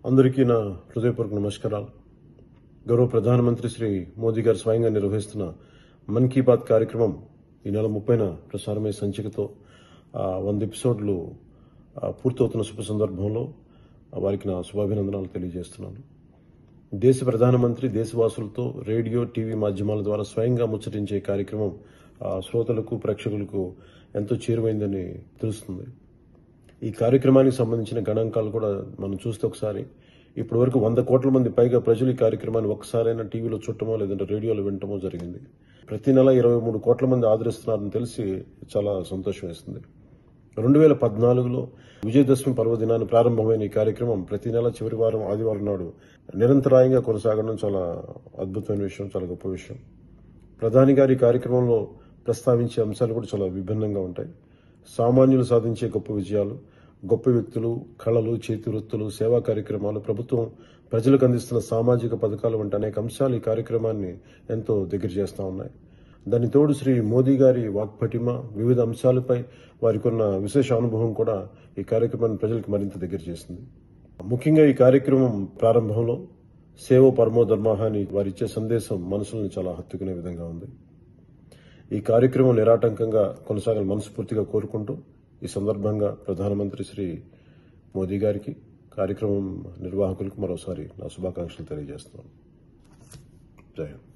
అందరికీ నా హృదయపూర్వక నమస్కారాలు గౌరవ ప్రధానమంత్రి శ్రీ మోదీ గారు స్వయంగా నిర్వహిస్తున్న మన్ కీ బాత్ కార్యక్రమం ఈ నెల ముప్పైన ప్రసారమయ్యే సంచికతో ఆ, వంద ఎపిసోడ్లు ఆ, పూర్తవుతున్న శుభ సందర్భంలో ఆ, వారికి నా శుభాభినందనాలు తెలియజేస్తున్నాను దేశ ప్రధానమంత్రి దేశవాసులతో రేడియో టీవీ మాధ్యమాల ద్వారా స్వయంగా ముచ్చటించే కార్యక్రమం ఆ, శ్రోతలకు ప్రేక్షకులకు ఎంతో చేరువైందని తెలుస్తుంది ఈ కార్యక్రమానికి సంబంధించిన గణాంకాలు కూడా మనం చూస్తే ఒకసారి ఇప్పటి వరకు వంద కోట్ల మంది పైగా ప్రజలు ఈ కార్యక్రమాన్ని ఒక్కసారైనా టీవీలో చుట్టమో లేదంటే రేడియోలో వినటమో జరిగింది ప్రతి నెల ఇరవై మూడు కోట్ల మంది ఆదరిస్తున్నారని తెలిసి చాలా సంతోషం వేస్తుంది రెండు వేల పద్నాలుగులో విజయదశమి పర్వదినాన్ని ప్రారంభమైన ఈ కార్యక్రమం ప్రతి నెల చివరి వారం ఆదివారం నాడు నిరంతరాయంగా కొనసాగడం చాలా అద్భుతమైన విషయం చాలా గొప్ప విషయం ప్రధాని గారి కార్యక్రమంలో ప్రస్తావించే అంశాలు కూడా చాలా విభిన్నంగా ఉంటాయి సామాన్యులు సాధించే గొప్ప విజయాలు గొప్ప వ్యక్తులు కళలు చేతి వృత్తులు సేవా కార్యక్రమాలు ప్రభుత్వం ప్రజలకు అందిస్తున్న సామాజిక పథకాలు వంటి అనేక అంశాలు ఈ కార్యక్రమాన్ని ఎంతో దగ్గర చేస్తా ఉన్నాయి దాని తోడు శ్రీ మోదీ గారి వాక్పటిమ వివిధ అంశాలపై వారికి ఉన్న విశేష అనుభవం కూడా ఈ కార్యక్రమాన్ని ప్రజలకు మరింత దగ్గర చేసింది ముఖ్యంగా ఈ కార్యక్రమం ప్రారంభంలో సేవో పరమో ధర్మః అని వారిచ్చే సందేశం మనసులను చాలా హత్తుకునే విధంగా ఉంది ఈ కార్యక్రమం నిరాటంకంగా కొనసాగాలని మనస్ఫూర్తిగా కోరుకుంటూ ఈ సందర్భంగా ప్రధానమంత్రి శ్రీ మోదీ గారికి కార్యక్రమం నిర్వాహకులకు మరోసారి నా శుభాకాంక్షలు తెలియజేస్తున్నాను జై హింద్